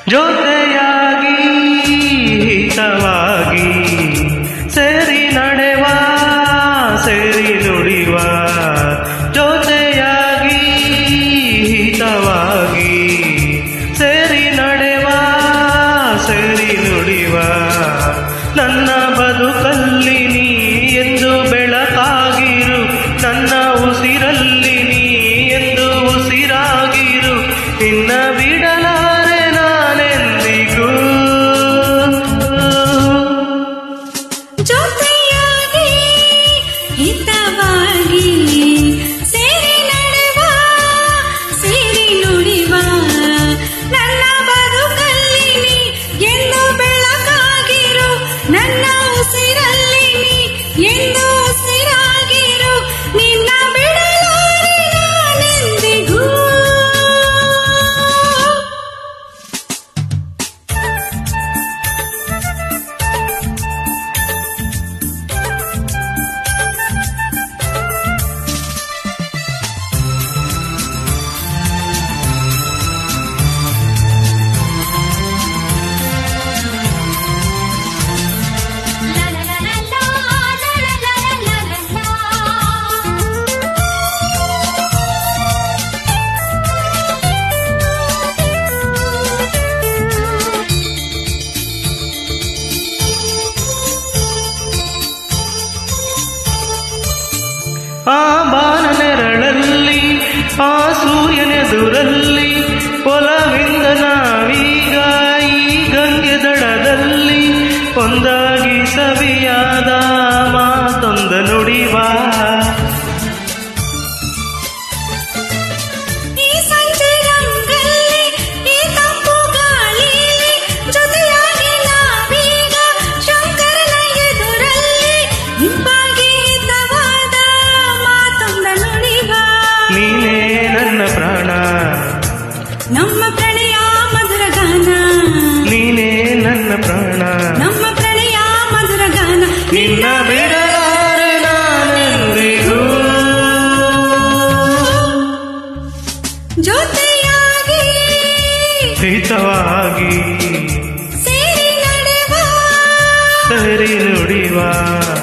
ಜೊತೆಯಾಗಿ ಹಿತವಾಗಿ ಸೇರಿ ನಡೆವ ಸೇರಿ ನುಡಿವ ಜೊತೆಯಾಗಿ ಹಿತವಾಗಿ ಸೇರಿ ನಡೆವ ಸೇರಿ ನುಡಿವ ನನ್ನ ಬದುಕಲ್ಲಿ ನೀ ಎಂದು ಬೆಳಕಾಗಿರು ನನ್ನ ಉಸಿರಲ್ಲಿ ನೀ ಎಂದು ಉಸಿರಾಗಿರು ನಿನ್ನ ಬಿಡಲಾರೆ ನಾನೆಂದಿಗೂ ಜೊತೆಯಾಗಿ ಹಿತವಾಗಿ ಸೇರಿ ನಡೆವ ಸೇರಿ ನುಡಿವ ನನ್ನ ಬದುಕಲ್ಲಿ ನೀ ಎಂದು ಬೆಳಕಾಗಿರು ನನ್ನ ಉಸಿರಲ್ಲಿ ನೀ ಎಂದು ಉಸಿರಾಗಿರು ನಿನ್ನ ಬಿಡಲಾರೆ ನಾನೆಂದಿಗೂ ಆ ಬಾನ ನೆರಳಲ್ಲಿ ಆ ಸೂರ್ಯನೆದುರಲ್ಲಿ ಒಲವಿಂದ ನಾವೀಗ ಈ ಗಂಗೆ ದಡದಲ್ಲಿ ಒಂದಾಗಿ ಸವಿಯಾದ ಮಾತೊಂದ ನುಡಿವ ಈ ಸಂಜೆ ರಂಗಲ್ಲಿ ಈ ತಂಪು ಗಾಳಿಲಿ ಜೊತೆಯಾಗಿ ನಾವೀಗ ಶಂಕರನ ಎದುರಲ್ಲಿ ಇಂಪಾಗಿ ಹಿತವಾದ ಮಾತೊಂದ ನುಡಿವ ನೀನೇ ನನ್ನ ಪ್ರಾಣ ನಮ್ಮ ಪ್ರಣಯ ಮಧುರ ಗಾನ ನೀನೇ ನನ್ನ ಪ್ರಾಣ ನಮ್ಮ ಪ್ರಣಯ ಮಧುರ ಗಾನ ನಿನ್ನ ಬಿಡಲಾರೆ ನಾನೆಂದಿಗೂ ಜೊತೆಯಾಗಿ ಹಿತವಾಗಿ ಸೇರಿ ನಡೆವ ಸರಿ ನುಡಿವ